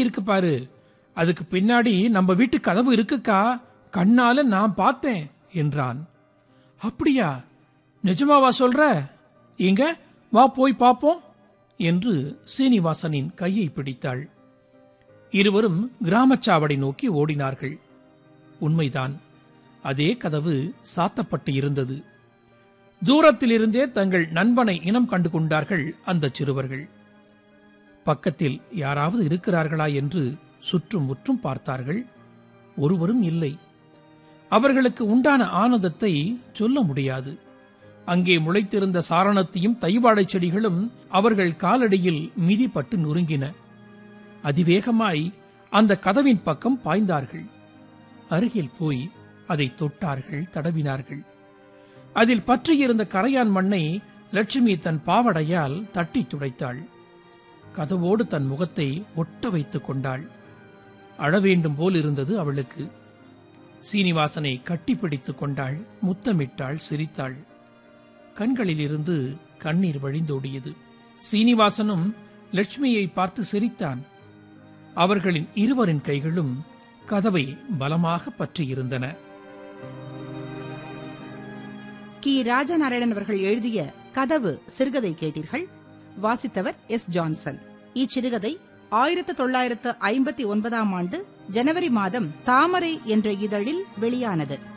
இருக்கு பாரு அதுக்கு பின்னாடி நம்ம வீட்டு கதவு இருக்குக்கா கண்ணால நான் பார்த்தேன் என்றான் அப்படியா நிஜமாவா சொல்ற இங்க வா போய் பாப்போம் என்று சீனிவாசனின் கையை பிடித்தாள் இருவரும் கிராமச்சாவடி நோக்கி ஓடினார்கள் உண்மைதான் அதே கதவு சாத்தப்பட்டு இருந்தது தூரத்திலிருந்தே தங்கள் நண்பனை இனம் கண்டு கொண்டார்கள் அந்த சிறுவர்கள் பக்கத்தில் யாராவது இருக்கிறார்களா என்று சுற்றும் முற்றும் பார்த்தார்கள் ஒருவரும் இல்லை அவர்களுக்கு உண்டான ஆனந்தத்தை சொல்ல முடியாது அங்கே முளைத்திருந்த சாரணத்தையும் தைவாழைச் செடிகளும் அவர்கள் காலடியில் மிதிப்பட்டு நொறுங்கின அதிவேகமாய் அந்த கதவின் பக்கம் பாய்ந்தார்கள் அருகில் போய் அதை தொட்டார்கள் தடவினார்கள் அதில் பற்றியிருந்த கரையான் மண்ணை லட்சுமி தன் பாவடையால் தட்டி துடைத்தாள் கதவோடு தன் முகத்தை ஒட்ட வைத்துக் கொண்டாள் அழவேண்டும் போல் இருந்தது அவளுக்கு சீனிவாசனை கட்டிப்பிடித்துக் கொண்டாள் முத்தமிட்டாள் சிரித்தாள் கண்களிலிருந்து கண்ணீர் வழிந்தோடியது சீனிவாசனும் லட்சுமியை பார்த்து சிரித்தான் அவர்களின் இருவரின் கைகளும் கதவை பலமாக பற்றியிருந்தன கி ராஜநாராயணன் அவர்கள் எழுதிய கதவு சிறுகதை கேட்டீர்கள் வாசித்தவர் எஸ் ஜான்சன் இச்சிறுகதை ஆயிரத்து தொள்ளாயிரத்து ஐம்பத்தி ஒன்பதாம் ஆண்டு ஜனவரி மாதம் தாமரை என்ற இதழில் வெளியானது